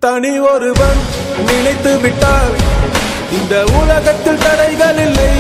தனி ஒருவன் நினைத்து விட்டால் இந்த உலகத்தில் தடைகள் இல்லை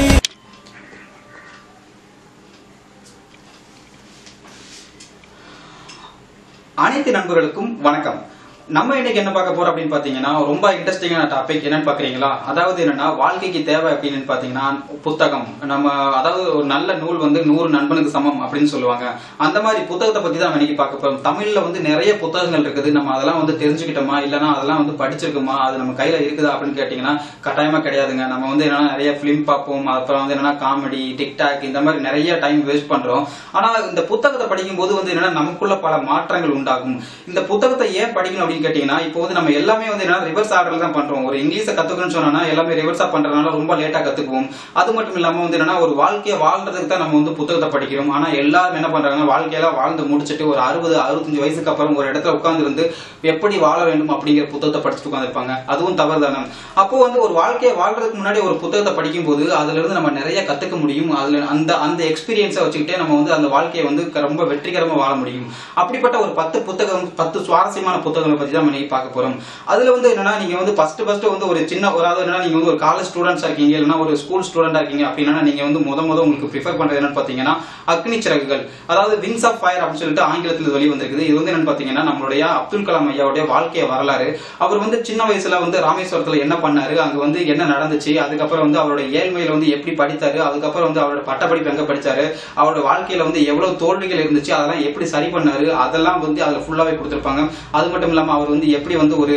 அனைத்து நண்பர்களுக்கும் வணக்கம் நம்ம இன்னைக்கு என்ன பார்க்க போறோம் அப்படின்னு பாத்தீங்கன்னா ரொம்ப இன்ட்ரெஸ்டிங்கான டாபிக் என்னன்னு பாக்குறீங்களா அதாவது என்னன்னா வாழ்க்கைக்கு தேவை அப்படின்னு பாத்தீங்கன்னா புத்தகம் நம்ம அதாவது ஒரு நல்ல நூல் வந்து நூறு நண்பனுக்கு சமம் அப்படின்னு சொல்லுவாங்க அந்த மாதிரி புத்தகத்தை பத்தி தான் நம்ம இன்னைக்கு பார்க்க போறோம் தமிழ்ல வந்து நிறைய புத்தகங்கள் இருக்குது நம்ம அதெல்லாம் வந்து தெரிஞ்சுக்கிட்டோமா இல்லைன்னா அதெல்லாம் வந்து படிச்சிருக்கோமா அது நம்ம கையில இருக்குதா அப்படின்னு கேட்டீங்கன்னா கட்டாயமா கிடையாதுங்க நம்ம வந்து என்னன்னா நிறைய பிலிம் பார்ப்போம் அப்புறம் வந்து என்னன்னா காமெடி டிக்டாக் இந்த மாதிரி நிறைய டைம் வேஸ்ட் பண்றோம் ஆனா இந்த புத்தகத்தை படிக்கும் போது வந்து என்னன்னா நமக்குள்ள பல மாற்றங்கள் உண்டாகும் இந்த புத்தகத்தை ஏன் படிக்கணும் அப்படின்னு கேட்டீங்கன்னா இப்போ வந்து நம்ம எல்லாமே வந்து என்னன்னா ரிவர்ஸ் ஆர்டர்ல தான் பண்றோம் ஒரு இங்கிலீஷை கத்துக்கணும்னு சொன்னா எல்லாமே ரிவர்ஸா பண்றதுனால ரொம்ப லேட்டா கத்துக்குவோம் அது மட்டும் இல்லாம வந்து என்னன்னா ஒரு வாழ்க்கையை வாழ்றதுக்கு தான் நம்ம வந்து புத்தகத்தை படிக்கிறோம் ஆனா எல்லாரும் என்ன பண்றாங்கன்னா வாழ்க்கையெல்லாம் வாழ்ந்து முடிச்சிட்டு ஒரு அறுபது அறுபத்தஞ்சு வயசுக்கு அப்புறம் ஒரு இடத்துல உட்கார்ந்து இருந்து எப்படி வாழ வேண்டும் அப்படிங்கிற புத்தகத்தை படிச்சுட்டு உட்காந்துருப்பாங்க அதுவும் தவறு தானே அப்போ வந்து ஒரு வாழ்க்கையை வாழ்றதுக்கு முன்னாடி ஒரு புத்தகத்தை படிக்கும் போது அதுல இருந்து நம்ம நிறைய கத்துக்க முடியும் அதுல அந்த அந்த எக்ஸ்பீரியன்ஸை வச்சுக்கிட்டே நம்ம வந்து அந்த வாழ்க்கையை வந்து க- ரொம்ப வெற்றிகரமா வாழ முடியும் அப்படிப்பட்ட ஒரு பத்து புத்தகம் பத்து சுவாரஸ்யமான புத்தகங்களை பத்தி தான் நம்ம இன்னைக்கு பார்க்க போறோம் அதுல வந்து என்னன்னா நீங்க வந்து ஃபர்ஸ்ட் ஃபர்ஸ்ட் வந்து ஒரு சின்ன ஒரு அதாவது என்னன்னா நீங்க வந்து ஒரு காலேஜ் ஸ்டூடெண்ட்ஸா இருக்கீங்க இல்லைன்னா ஒரு ஸ்கூல் ஸ்டூடெண்டா இருக்கீங்க அப்படின்னா நீங்க வந்து முத முத உங்களுக்கு ப்ரிஃபர் பண்றது என்னன்னு பாத்தீங்கன்னா அக்னி சிறகுகள் அதாவது விங்ஸ் ஆஃப் ஃபயர் அப்படின்னு சொல்லிட்டு ஆங்கிலத்தில் இது வெளி வந்திருக்குது இது வந்து என்னன்னு பாத்தீங்கன்னா நம்மளுடைய அப்துல் கலாம் ஐயாவுடைய வாழ்க்கைய வரலாறு அவர் வந்து சின்ன வயசுல வந்து ராமேஸ்வரத்துல என்ன பண்ணாரு அங்க வந்து என்ன நடந்துச்சு அதுக்கப்புறம் வந்து அவருடைய ஏழ்மையில வந்து எப்படி படித்தாரு அதுக்கப்புறம் வந்து அவரோட பட்டப்படிப்பு எங்க படிச்சாரு அவரோட வாழ்க்கையில வந்து எவ்வளவு தோல்விகள் இருந்துச்சு அதெல்லாம் எப்படி சரி பண்ணாரு அதெல்லாம் வந்து அதுல ஃபுல்லாவே கொடுத்திருப்பாங்க அது மட்டும் இல்லாம அவர் வந்து எப்படி வந்து ஒரு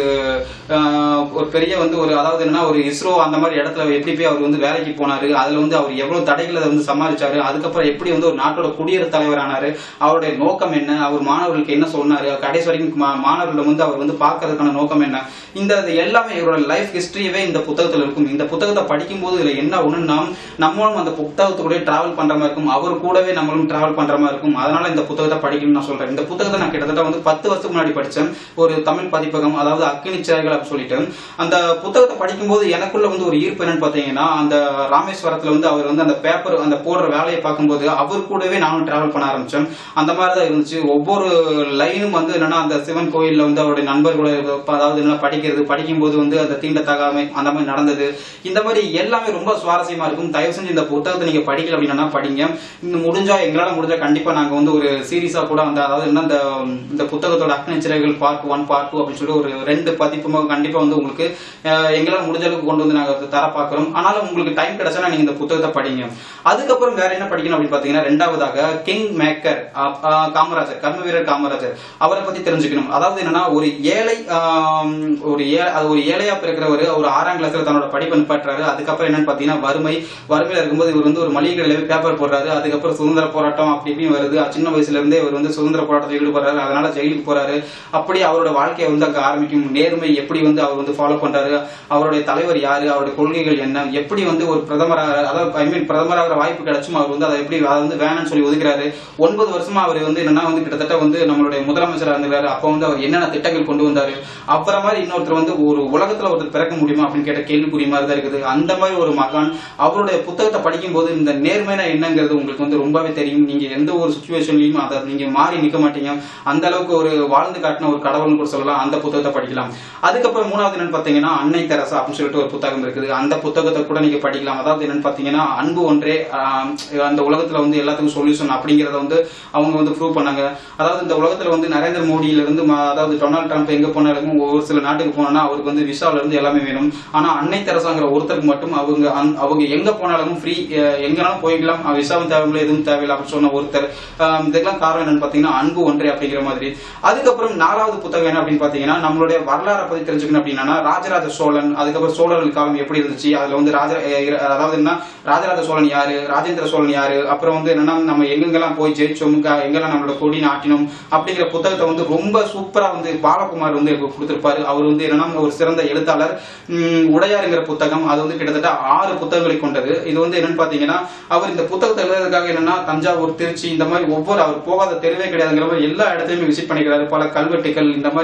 ஆஹ், ஒரு பெரிய வந்து ஒரு அதாவது என்னன்னா ஒரு இஸ்ரோ அந்த மாதிரி இடத்துல எப்படி போய் அவர் வந்து வேலைக்கு போனாரு அதுல வந்து அவர் எவ்வளவு தடைகளை வந்து சமாளிச்சாரு அதுக்கப்புறம் எப்படி வந்து ஒரு நாட்டோட குடியரசுத் தலைவர் ஆனாரு அவருடைய நோக்கம் என்ன அவர் மாணவர்களுக்கு என்ன சொன்னாரு கடைசி வரைக்கும் மா- மாணவர்களை வந்து அவர் வந்து பார்க்கறதுக்கான நோக்கம் என்ன இந்த இது எல்லாமே இவரோட லைஃப் ஹிஸ்டரியவே இந்த புத்தகத்துல இருக்கும் இந்த புத்தகத்தை படிக்கும்போது இதுல என்ன ஒண்ணுன்னா நம்மளும் அந்த புத்தகத்தோட டிராவல் பண்ற மாதிரி இருக்கும் அவர் கூடவே நம்மளும் டிராவல் பண்ற மாதிரி இருக்கும் அதனால இந்த புத்தகத்தை படிக்கணும்னு நான் சொல்றேன் இந்த புத்தகத்தை நான் கிட்டத்தட்ட வந்து பத்து வருஷத்துக்கு முன்னாடி படிச்சேன் ஒரு தமிழ் பதிப்பகம் அதாவது அக்கினி சிறகுகள் அப்படின்னு சொல்லிட்டு அந்த புத்தகத்தை படிக்கும்போது எனக்குள்ள வந்து ஒரு ஈர்ப்பு என்னன்னு பாத்தீங்கன்னா அந்த ராமேஸ்வரத்துல வந்து அவர் வந்து அந்த பேப்பர் அந்த போடுற வேலையை பார்க்கும்போது அவர் கூடவே நானும் டிராவல் பண்ண ஆரம்பிச்சேன் அந்த மாதிரி தான் இருந்துச்சு ஒவ்வொரு லைனும் வந்து என்னன்னா அந்த சிவன் கோயில்ல வந்து அவருடைய நண்பர்களோட அதாவது என்ன படிக்கிறது படிக்கும்போது வந்து அந்த தீண்டத்தகாமை அந்த மாதிரி நடந்தது இந்த மாதிரி எல்லாமே ரொம்ப சுவாரஸ்யமா இருக்கும் தயவு செஞ்சு இந்த புத்தகத்தை நீங்க படிக்கல அப்படின்னா படிங்க இந்த முடிஞ்சா எங்களால முடிஞ்சா கண்டிப்பா நாங்க வந்து ஒரு சீரீஸா கூட அந்த அதாவது என்ன இந்த இந்த புத்தகத்தோட Agni Siragugal part one part two அப்படின்னு சொல்லி ஒரு ரெண்டு பதிப்பு கண்டிப்பா வந்து உங்களுக்கு அஹ், எங்களால முடிஞ்ச அளவுக்கு கொண்டு வந்து நாங்க தர பாக்குறோம் ஆனாலும் உங்களுக்கு டைம் கிடைச்சா நீங்க இந்த புத்தகத்தை படிங்க அதுக்கப்புறம் வேற என்ன படிக்கணும் அப்படின்னு பாத்தீங்கன்னா ரெண்டாவதாக கிங் மேக்கர் காமராஜர் கர்ம வீரர் காமராஜர் அவரை பத்தி தெரிஞ்சுக்கணும் அதாவது என்னன்னா ஒரு ஏழை ஆம், ஒரு ஏ- அது ஒரு ஏழையா பிறக்கிறவர் ஒரு ஆறாம் கிளாஸ்ல தன்னோட படிப்பை நிப்பாட்டுறாரு அதுக்கப்புறம் என்னன்னு பாத்தீங்கன்னா வறுமை வறுமையில இருக்கும்போது இவர் வந்து ஒரு மளிகை கடையில போய் பேப்பர் போடுறாரு அதுக்கப்புறம் சுதந்திர போராட்டம் அப்படி இப்படியும் வருது சின்ன வயசுல இருந்தே இவர் வந்து சுதந்திர போராட்டத்தில் ஈடுபடுறாரு அதனால ஜெயிலுக்கு போறாரு அப்படி அவரோட வாழ்க்கையை வந்து அங்க ஆரம்பிக்கும் நேர்மை எப்படி வந்து அவர் வந்து ஃபாலோ பண்றாரு அவருடைய தலைவர் யாரு அவருடைய கொள்கைகள் என்ன எப்படி வந்து ஒரு பிரதமராக அதாவது ஐ மீன் பிரதமராகிற வாய்ப்பு கிடைச்சும் அவர் வந்து அதை எப்படி அதை வந்து வேணாம்னு சொல்லி ஒதுக்குறாரு ஒன்பது வருஷமா அவர் வந்து என்னன்னா வந்து கிட்டத்தட்ட வந்து நம்மளுடைய முதலமைச்சராக இருந்திருக்காரு அப்போ வந்து அவர் என்னென்ன திட்டங்கள் கொண்டு வந்தாரு அப்புறம் மாதிரி இன்னொருத்தர் வந்து ஒரு உலகத்துல ஒருத்தர் பிறக்க முடியுமா அப்படின்னு கேட்ட கேள்விக்குறி மாதிரி தான் இருக்குது அந்த மாதிரி ஒரு மகான் அவருடைய புத்தகத்தை படிக்கும்போது இந்த நேர்மைனா என்னங்கிறது உங்களுக்கு வந்து ரொம்பவே தெரியும் நீங்க எந்த ஒரு சுச்சுவேஷன்லயும் அதை நீங்க மாறி நிக்க மாட்டீங்க அந்த அளவுக்கு ஒரு வாழ்ந்து காட்டின ஒரு கடவுள்னு கூட சொல்லலாம் அந்த புத்தகத்தை படிக்கலாம் அதுக்கப்புறம் மூணாவது என்னன்னு பாத்தீங்கன்னா அன்னை தெரசா அப்படின்னு சொல்லிட்டு ஒரு புத்தகம் இருக்குது அந்த புத்தகத்தை கூட நீங்க படிக்கலாம் அதாவது என்னன்னு பாத்தீங்கன்னா அன்பு ஒன்றே ஆஹ், அந்த உலகத்துல வந்து எல்லாத்துக்கும் சொல்யூஷன் அப்படிங்கறத வந்து அவங்க வந்து ப்ரூவ் பண்ணாங்க அதாவது இந்த உலகத்துல வந்து நரேந்திர மோடியில இருந்து ம- அதாவது டொனால்ட் ட்ரம்ப் எங்க போனாலும் ஒரு சில நாட்டுக்கு போனா அவருக்கு வந்து விசால இருந்து எல்லாமே வேணும் ஆனா அன்னை தெரசாங்கிற ஒருத்தருக்கு மட்டும் அவங்க அந்த- அவங்க எங்க போனாலும் ஃப்ரீ எங்கனாலும் போய்க்கலாம் அஹ் விசாவும் தேவையில்லை எதுவும் தேவையில்லை அப்படின்னு சொன்ன ஒருத்தர் ஆஹ், இதுக்கெல்லாம் காரணம் என்னன்னு பாத்தீங்கன்னா அன்பு ஒன்றே அப்படிங்கிற மாதிரி அதுக்கப்புறம் நாலாவது புத்தகம் என்ன அப்படின்னு பாத்தீங்கன்னா நம்மளுடைய வரலாறை பத்தி தெரிஞ்சுக்கணும் அப்படின்னா ராஜராஜ சோழன் அதுக்கப்புறம் சோழர்கள் காலம் எப்படி இருந்துச்சு அதுல வந்து ராஜ அஹ் இர- அதாவது என்ன ராஜராஜ சோழன் யாரு ராஜேந்திர சோழன் யாரு அப்புறம் வந்து என்னன்னா நம்ம எங்கெங்கெல்லாம் போய் ஜெயிச்சோம் க- எங்கெல்லாம் நம்மளோட கொடி நாட்டினோம் அப்படிங்கிற புத்தகத்தை வந்து ரொம்ப சூப்பரா வந்து பாலகுமார் வந்து எனக்கு கொடுத்திருப்பாரு அவர் வந்து என்னன்னா ஒரு சிறந்த எழுத்தாளர் உம், உடையாருங்கிற புத்தகம் அது வந்து கிட்டத்தட்ட ஆறு புத்தகங்களை கொண்டது இது வந்து என்னன்னு பாத்தீங்கன்னா அவர் இந்த புத்தகத்தை எழுதுறதுக்காக என்னன்னா தஞ்சாவூர் திருச்சி இந்த மாதிரி ஒவ்வொரு அவர் போகாத தெருவே கிடையாதுங்கிற மாதிரி எல்லா இடத்தையுமே விசிட் பண்ணிக்கிறாரு பல கல்வெட்டுகள் இந்த மாதிரி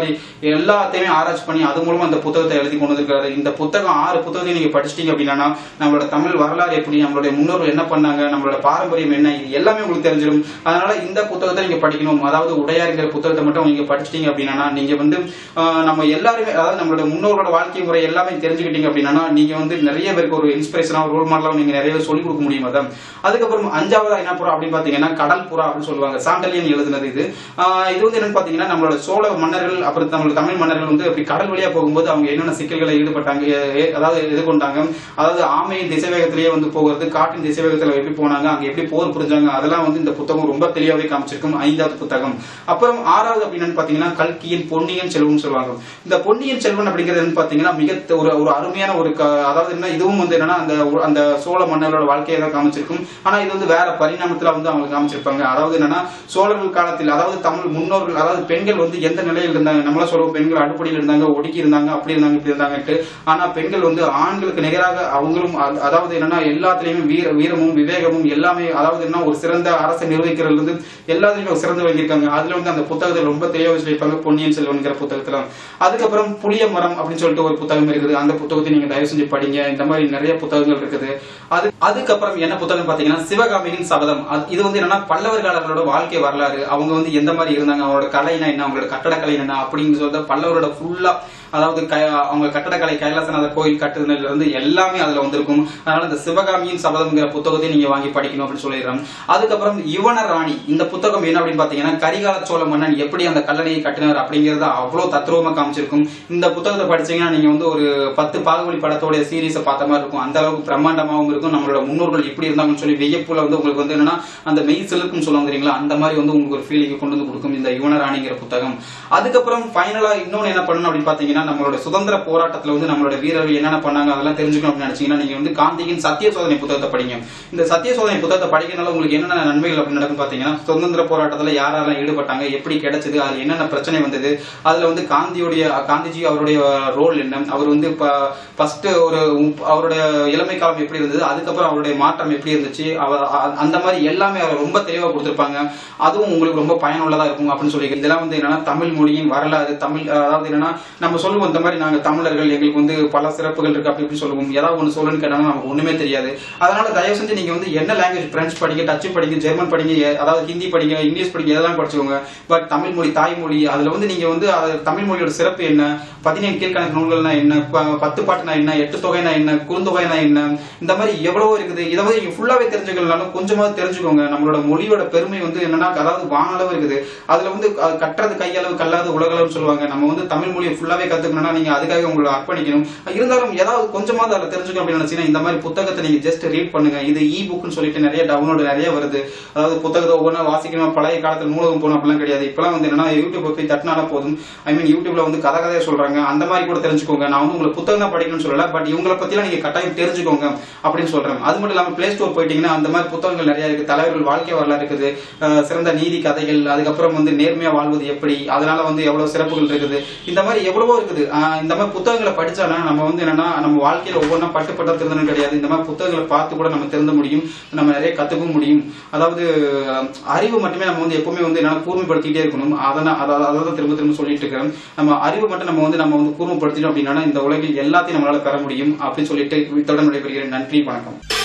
மாதிரி எல்லாத்தையுமே ஆராய்ச்சி பண்ணி அது மூலமா அந்த புத்தகத்தை எழுதி கொண்டு வந்திருக்காரு இந்த புத்தகம் ஆறு புத்தகத்தையும் நீங்க படிச்சிட்டீங்க அப்படின்னா நம்மளோட தமிழ் வரலாறு எப்படி நம்மளுடைய முன்னோர்கள் என்ன பண்ணாங்க நம்மளோட பாரம்பரியம் என்ன இது எல்லாமே உங்களுக்கு தெரிஞ்சிடும் அதனால இந்த புத்தகத்தை நீங்க படிக்கணும் அதாவது உடையாருங்கிற புத்தகத்தை மட்டும் நீங்க படிச்சிட்டீங்க அப்படின்னா நீங்க வந்து ஆஹ், நம்ம எல்லாருமே அதாவது நம்மளோட முன்னோர்களோட வாழ்க்கை முறை எல்லாமே தெரிஞ்சுக்கிட்டீங்க அப்படின்னா நீங்க வந்து நிறைய பேருக்கு ஒரு இன்ஸ்பிரேஷனா ஒரு ரோல் மாடலா நீங்க நிறைய பேர் சொல்லிக் கொடுக்க முடியும் அதான் அதுக்கப்புறம் அஞ்சாவதா என்ன புறா அப்படின்னு பாத்தீங்கன்னா கடல் புறா அப்படின்னு சொல்லுவாங்க சாண்டலியன் எழுதுனது இது ஆஹ், இது வந்து என்னன்னு பாத்தீங்கன்னா நம்மளோட சோழ மன்னர்கள் அப்புறம் நம்மளோட தமிழ் மன்னர்கள் வந்து அப்படி கடல் வழியா போகும்போது அவங்க என்னென்ன சிக்கல்களை ஈடுபட்டாங்க எ- எ- அதாவது எதிர்கொண்டாங்க அதாவது ஆமையின் திசைவேகத்திலேயே வந்து போகிறது காட்டின் திசைவேகத்துல எப்படி போனாங்க அங்க எப்படி போர் புரிஞ்சாங்க அதெல்லாம் வந்து இந்த புத்தகம் ரொம்ப தெளிவாவே காமிச்சிருக்கும் ஐந்தாவது புத்தகம் அப்புறம் ஆறாவது அப்படின்னு பாத்தீங்கன்னா கல்கியின் பொன்னியின் செல்வன் சொல்லுவாங்க இந்த பொன்னியின் செல்வன் அப்படிங்கிறது என்னன்னு பாத்தீங்கன்னா மிக த- ஒரு ஒரு அருமையான ஒரு க- அதாவது என்ன இதுவும் வந்து என்னன்னா அந்த ஒ- அந்த சோழ மன்னர்களோட வாழ்க்கையை தான் காமிச்சிருக்கும் ஆனா இது வந்து வேற பரிணாமத்துல வந்து அவங்க காமிச்சிருப்பாங்க அதாவது என்னன்னா சோழர்கள் காலத்தில் அதாவது தமிழ் முன்னோர்கள் அதாவது பெண்கள் வந்து எந்த நிலையில் இருந்தாங்க நம்மளா சொல்லுவோம் பெண்கள் அடுப்படியில் இருந்தாங்க ஒடுக்கி இருந்தாங்க அப்படி இருந்தாங்க இப்படி இருந்தாங்கட்டு ஆனா பெண்கள் வந்து ஆண்களுக்கு நிகராக அவங்களும் அ- அதாவது என்னன்னா எல்லாத்துலயுமே வீர வீரமும் விவேகமும் எல்லாமே அதாவது என்ன ஒரு சிறந்த அரசை நிர்வகிக்கிறதுல இருந்து எல்லாத்துலயுமே ஒரு சிறந்து வங்கியிருக்காங்க அதுல வந்து அந்த புத்தகத்தில் ரொம்ப தெளிவாக சொல்லியிருப்பாங்க பொன்னியின் செல்வன்கிற புத்தகத்துல அதுக்கப்புறம் புளிய மரம் அப்படின்னு சொல்லிட்டு ஒரு புத்தகம் இருக்குது அந்த புத்தகத்தை நீங்க தயவு செஞ்சு படிங்க இந்த மாதிரி நிறைய புத்தகங்கள் இருக்குது அது அதுக்கப்புறம் என்ன புத்தகம் பாத்தீங்கன்னா சிவகாமியின் சபதம் அது- இது வந்து என்னன்னா பல்லவர் காலங்களோட வாழ்க்கை வரலாறு அவங்க வந்து எந்த மாதிரி இருந்தாங்க அவங்களோட கலைனா என்ன அவங்களோட கட்டடக்கலை என்ன அப்படின்னு சொல்லிட்டு பல்லவரோட ஃபுல்லா அதாவது க- அவங்க கட்டடக்கலை கைலாசநாதர் கோயில் கட்டுனதுல இருந்து எல்லாமே அதுல வந்திருக்கும் அதனால இந்த சிவகாமியின் சபதம்ங்கிற புத்தகத்தை நீங்க வாங்கி படிக்கணும் அப்படின்னு சொல்லிடுறேன் அதுக்கப்புறம் யுவன ராணி இந்த புத்தகம் என்ன அப்படின்னு பாத்தீங்கன்னா கரிகால சோழ மன்னன் எப்படி அந்த கல்லணையை கட்டினார் அப்படிங்கறத அவ்வளவு தத்ரூபமா காமிச்சிருக்கும் இந்த புத்தகத்தை படிச்சீங்கன்னா நீங்க வந்து ஒரு பத்து பாகுபலி படத்தோட சீரீஸை பார்த்த மாதிரி இருக்கும் அந்த அளவுக்கு பிரம்மாண்டமாவும் இருக்கும் நம்மளோட முன்னோர்கள் எப்படி இருந்தாங்கன்னு சொல்லி வியப்புல வந்து உங்களுக்கு வந்து என்னன்னா அந்த மெய் சிலுக்கும் சொல்லுவாங்க தெரியுங்களா அந்த மாதிரி வந்து உங்களுக்கு ஒரு ஃபீலிங் கொண்டு வந்து கொடுக்கும் இந்த யுவனராணிங்கிற புத்தகம் அதுக்கப்புறம் ஃபைனலா இன்னொன்னு என்ன பண்ணணும் அப்படின்னு பாத்தீங்கன்னா நம்மளோட சுதந்திர போராட்டத்துல வந்து நம்மளோட வீரர்கள் என்னென்ன பண்ணாங்க அதெல்லாம் தெரிஞ்சுக்கணும் அப்படின்னு நினைச்சீங்கன்னா நீங்க வந்து காந்தியின் சத்திய சோதனை புத்தகத்தை படிங்க இந்த சத்திய சோதனை புத்தகத்தை படிக்கிறனால உங்களுக்கு என்னென்ன நன்மைகள் அப்படின்னு நடக்கும் பாத்தீங்கன்னா சுதந்திர போராட்டத்துல யாரெல்லாம் ஈடுபட்டாங்க எப்படி கிடைச்சது அதுல என்னென்ன பிரச்சனை வந்தது அதுல வந்து காந்தியுடைய காந்திஜி அவருடைய ரோல் என்ன அவர் வந்து ஃபர்ஸ்ட் ஒரு உப்- அவருடைய இளமை காலம் எப்படி இருந்தது அதுக்கப்புறம் அவருடைய மாற்றம் எப்படி இருந்துச்சு அவர் அ- அந்த மாதிரி எல்லாமே அவர் ரொம்ப தெளிவா கொடுத்திருப்பாங்க அதுவும் உங்களுக்கு ரொம்ப பயனுள்ளதா இருக்கும் அப்படின்னு சொல்லி இதெல்லாம் வந்து என்னன்னா தமிழ் மொழியின் வரலாறு தமிழ் அதாவது என்னன்னா நம்ம சொல்லுவோம் இந்த மாதிரி நாங்க தமிழர்கள் எங்களுக்கு வந்து பல சிறப்புகள் இருக்கு அப்படி இப்படி சொல்லுவோம் ஏதாவது ஒன்று சொல்லுன்னு கேட்டாங்கன்னா நமக்கு ஒண்ணுமே தெரியாது அதனால தயவு செஞ்சு நீங்க வந்து என்ன லாங்குவேஜ் பிரெஞ்சு படிங்க டச்சு படிங்க ஜெர்மன் படிங்க எ- அதாவது ஹிந்தி படிங்க இங்கிலீஷ் படிங்க எதெல்லாம் படிச்சுக்கோங்க பட் தமிழ் மொழி தாய்மொழி அதுல வந்து நீங்க வந்து அது தமிழ் மொழியோட சிறப்பு என்ன பதினேழு கீழ்கணக்கு நூல்கள்னா என்ன ப- பத்து பாட்டுனா என்ன எட்டு தொகைனா என்ன குறுந்தொகைனா என்ன இந்த மாதிரி எவ்வளவோ இருக்குது இதை வந்து நீங்க ஃபுல்லாவே தெரிஞ்சுக்கலனாலும் கொஞ்சமாவது தெரிஞ்சுக்கோங்க நம்மளோட மொழியோட பெருமை வந்து என்னன்னா அதாவது வானளவு இருக்குது அதுல வந்து அஹ், கற்றது கையளவு கல்லாது உலகளவுன்னு சொல்லுவாங்க நம்ம வந்து தமிழ் மொழியை ஃபுல்லாவே கத்துக்கணும்னா நீங்க அதுக்காக உங்களை அர்ப்பணிக்கணும் இருந்தாலும் ஏதாவது கொஞ்சமாவது அதில் தெரிஞ்சுக்கணும் அப்படின்னு நினைச்சீங்கன்னா இந்த மாதிரி புத்தகத்தை நீங்க ஜஸ்ட் ரீட் பண்ணுங்க இது இ புக்னு சொல்லிட்டு நிறைய டவுன்லோடு நிறைய வருது அதாவது புத்தகத்தை ஒவ்வொன்றா வாசிக்கணும் பழைய காலத்துல நூலகம் போகணும் அப்படிலாம் கிடையாது இப்பெல்லாம் வந்து என்னன்னா யூடியூப் போய் தட்டினால போதும் ஐ மீன் யூடியூப்ல வந்து கதை கதையை சொல்றாங்க அந்த மாதிரி கூட தெரிஞ்சுக்கோங்க நான் வந்து உங்களுக்கு புத்தகம் தான் படிக்கணும்னு சொல்லல பட் இவங்களை பத்திலாம் நீங்க கட்டாயம் தெரிஞ்சுக்கோங்க அப்படின்னு சொல்றேன் அது மட்டும் இல்லாம பிளே ஸ்டோர் போயிட்டீங்கன்னா அந்த மாதிரி புத்தகங்கள் நிறைய இருக்கு தலைவர்கள் வாழ்க்கை வரலாறு இருக்குது அஹ் சிறந்த நீதி கதைகள் அதுக்கப்புறம் வந்து நேர்மையா வாழ்வது எப்படி அதனால வந்து எவ்வளவு சிறப்புகள் இருக்குது இந்த மாதிரி எவ்வளவோ இருக்குது அஹ் இந்த மாதிரி புத்தகங்களை படிச்சானா நம்ம வந்து என்னன்னா நம்ம வாழ்க்கையில ஒவ்வொன்றா பட்டு பட்ட திருந்தணும் கிடையாது இந்த மாதிரி புத்தகங்களை பார்த்து கூட நம்ம திருந்த முடியும் நம்ம நிறைய கத்துக்கவும் முடியும் அதாவது அஹ், அறிவு மட்டுமே நம்ம வந்து எப்பவுமே வந்து என்னன்னா கூர்மைப்படுத்திட்டே இருக்கணும் அதனா அதாவது அதை தான் திரும்ப திரும்ப சொல்லிட்டு இருக்கிறேன் நம்ம அறிவு மட்டும் நம்ம வந்து நம்ம வந்து கூர்மைப்படுத்திட்டோம் அப்படின்னா இந்த உலகில் எல்லாத்தையும் நம்மளால பெற முடியும் அப்படின்னு சொல்லிட்டு இத்துடன் விடைபெறுகிறேன் நன்றி வணக்கம்